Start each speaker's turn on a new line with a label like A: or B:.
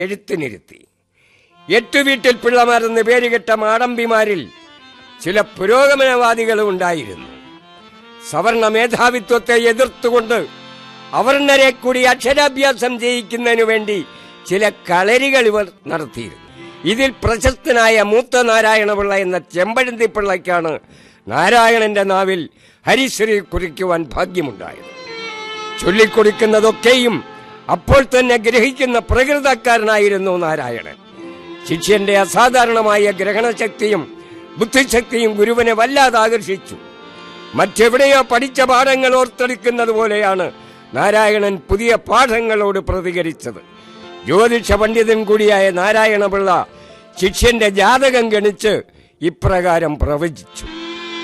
A: എഴുത്തിനിരുത്തി എട്ടു വീട്ടിൽ പിള്ളമാരെന്ന് പേരുകെട്ട മാടമ്പിമാരിൽ ചില പുരോഗമനവാദികളും ഉണ്ടായിരുന്നു സവർണ മേധാവിത്വത്തെ എതിർത്തുകൊണ്ട് അവർണരെ കൂടി അക്ഷരാഭ്യാസം ചെയ്യിക്കുന്നതിനു വേണ്ടി ചില കളരികൾ ഇവർ നടത്തിയിരുന്നു ഇതിൽ പ്രശസ്തനായ മൂത്ത നാരായണപിള്ള എന്ന ചെമ്പഴന്തി പിള്ളയ്ക്കാണ് നാരായണന്റെ നാവിൽ ഹരിശ്രീ കുറിക്കുവാൻ ഭാഗ്യമുണ്ടായത് ചൊല്ലിക്കൊടുക്കുന്നതൊക്കെയും അപ്പോൾ തന്നെ ഗ്രഹിക്കുന്ന പ്രകൃതക്കാരനായിരുന്നു നാരായണൻ ശിഷ്യന്റെ അസാധാരണമായ ഗ്രഹണശക്തിയും ബുദ്ധിശക്തിയും ഗുരുവിനെ വല്ലാതെ ആകർഷിച്ചു മറ്റെവിടെയോ പഠിച്ച പാഠങ്ങൾ ഓർത്തെടുക്കുന്നത് പോലെയാണ് നാരായണൻ പുതിയ പാഠങ്ങളോട് പ്രതികരിച്ചത് ജ്യോതിഷ പണ്ഡിതൻ കൂടിയായ നാരായണപിള്ള ശിഷ്യന്റെ ജാതകം ഗണിച്ച് ഇപ്രകാരം പ്രവചിച്ചു